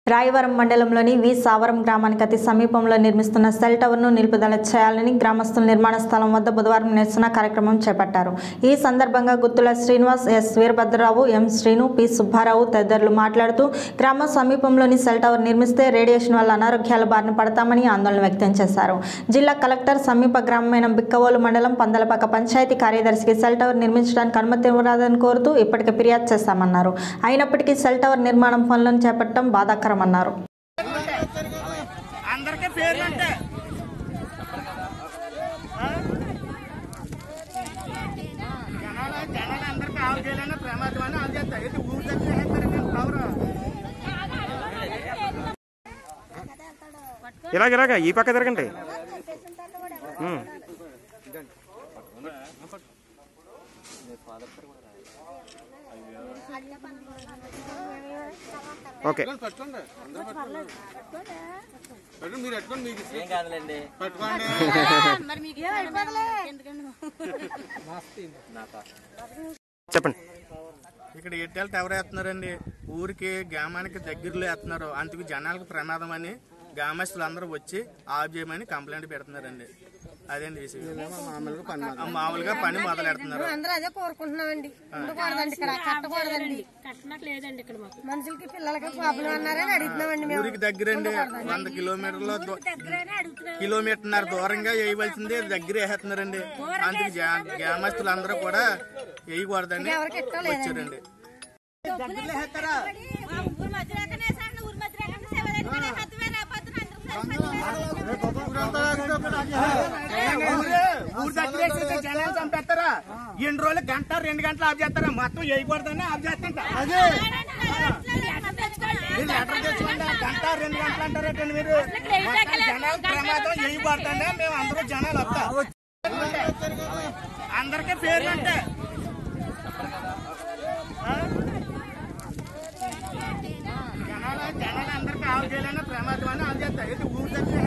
రాయవరం మండలంలోని వి సావరం గ్రామానికి అతి సమీపంలో నిర్మిస్తున్న సెల్ టవర్ను నిలుపుదల చేయాలని గ్రామస్తుల నిర్మాణ స్థలం వద్ద బుధవారం నిరసన కార్యక్రమం చేపట్టారు ఈ సందర్భంగా Guttula Srinivas S Veerabhadrarao M Srinu P Subbarao తదితరులు మాట్లాడుతూ గ్రామ సమీపంలోని సెల్ టవర్ నిర్మిస్తే రేడియేషన్ వల్ల అనారోగ్యాల బారిన పడతామని ఆందోళన వ్యక్తం చేశారు జిల్లా కలెక్టర్ సమీప గ్రామమైన బిక్కవోలు మండలం పందలపాక పంచాయతీ కార్యదర్శికి సెల్ టవర్ నిర్మించడానికి అనుమతి ఇవ్వరాదని కోరుతూ ఇప్పటికే ఫిర్యాదు చేశామన్నారు అయినప్పటికీ సెల్ టవర్ నిర్మాణం పనులను చేపట్టడం బాధాకరమన్నారు అందరికీ పేర్లు అంటే జనాలు జనాలు అందరికీ ఆవు చేయాలని ప్రమాదం అని ఆవు చేస్తారు ఇది ఊరు దగ్గర వేస్తారు మేము కవరు ఇలాగ ఇలాగ ఈ పక్క తిరగండి ఉమ్. ఓకే పట్టుకోండి అందరూ పట్టుకోండి పట్టుకోండి మీరు పెట్టుకోండి మీకు ఇష్టం. ఏం కాదులేండి పట్టుకోండి మరి మీకు ఇష్టం ఎందుకండి చెప్పండి ఇక్కడ ఎయిర్టెల్ టవర్ వేస్తున్నారండి ఊరికి గ్రామానికి దగ్గరలో వేస్తున్నారు అందుకు జనాలకు ప్రమాదం అని గ్రామస్తులు అందరూ వచ్చి ఆఫ్ చేయమని కంప్లైంట్ పెడుతున్నారండి అదేంటి విషయం ఆ, మామూలుగా పని మొదలు పెడుతున్నారు అందరూ అదే కోరుకుంటున్నామండి ఉండకూడదండి ఇక్కడ కట్టకూడదండి కట్టనట్టు లేదండి ఇక్కడ మాకు మనుషులకి పిల్లలకి ప్రాబ్లం అన్నారని అడుగుతున్నామండి మేము ఊరికి దగ్గరండి వంద కిలోమీటర్ల దూ- కిలోమీటర్న్నర దూరంగా వేయవలసింది దగ్గర వేసేస్తున్నారండి అందుకు జా- గ్రామస్తులు అందరూ కూడా వేయకూడదని ఎవరికి ఇష్టం లేదండి వచ్చారండి ఊరు మధ్య ఎక్కనే సార్ ఊరు మధ్య ఎక్కనే సేవలు ఎక్కనే హద్దుమే రాబోతున్నా ఊరు దగ్గర వేసేస్తే జనాలు చంపేస్తారా ఎన్ని రోజులు గంట రెండు గంటలు ఆఫ్ చేస్తారా మొత్తం వేయకూడదని ఆఫ్ చేస్తుంటా అదే మీరు లెటర్ తెచ్చుకోండి గంట రెండు గంటలు అంటారేటండి మీరు మొత్తం జనాలు ప్రమాదం వేయకూడదని మేము అందరూ జనాలు వస్తాం అందరికీ పేర్లు అంటే జనాలు జనాలు అందరికీ ఆవు చేయాలని ప్రమాదం అని ఆఫ్ చేస్తారు ఇది ఊరు దగ్గర